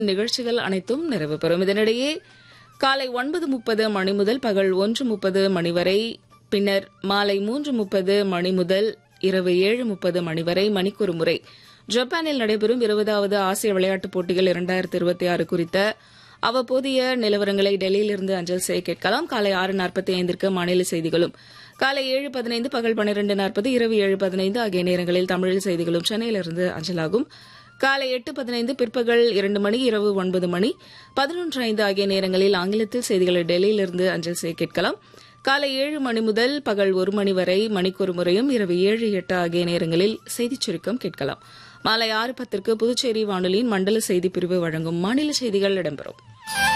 நிகழ்ச்சிகள் அனைத்தும் நிறைவு பெறும் இதனிடையே காலை ஒன்பது முப்பது மணி முதல் பகல் ஒன்று முப்பது மணி வரை பின்னர் மாலை மூன்று முப்பது மணி முதல் இரவு ஏழு முப்பது மணி வரை மணிக்கொரு முறை ஜப்பானில் நடைபெறும் இருபதாவது ஆசிய விளையாட்டுப் போட்டிகள் இரண்டாயிரத்தி இருபத்தி ஆறு குறித்த அவ்வப்போதைய நிலவரங்களை டெல்லியிலிருந்து அஞ்சல் செய்ய கேட்கலாம் காலை ஆறு நாற்பத்தி ஐந்திற்கு மாநில செய்திகளும் காலை ஏழு பதினைந்து பகல் பன்னிரண்டு நாற்பது இரவு ஏழு பதினைந்து ஆகிய நேரங்களில் தமிழில் செய்திகளும் சென்னையிலிருந்து அஞ்சலாகும் காலை எட்டு பதினைந்து பிற்பகல் இரண்டு மணி இரவு ஒன்பது மணி பதினொன்று ஐந்து ஆகிய நேரங்களில் ஆங்கிலத்தில் செய்திகளை டெல்லியிலிருந்து அஞ்சல் செய்ய கேட்கலாம் காலை ஏழு மணி முதல் பகல் ஒரு மணி வரை மணிக்கொரு முறையும் இரவு ஏழு எட்டு ஆகிய நேரங்களில் செய்திச் சுருக்கம் கேட்கலாம் மாலை ஆறு பத்திற்கு புதுச்சேரி வானொலியின் மண்டல செய்திப் பிரிவு வழங்கும் மாநில செய்திகள் இடம்பெறும்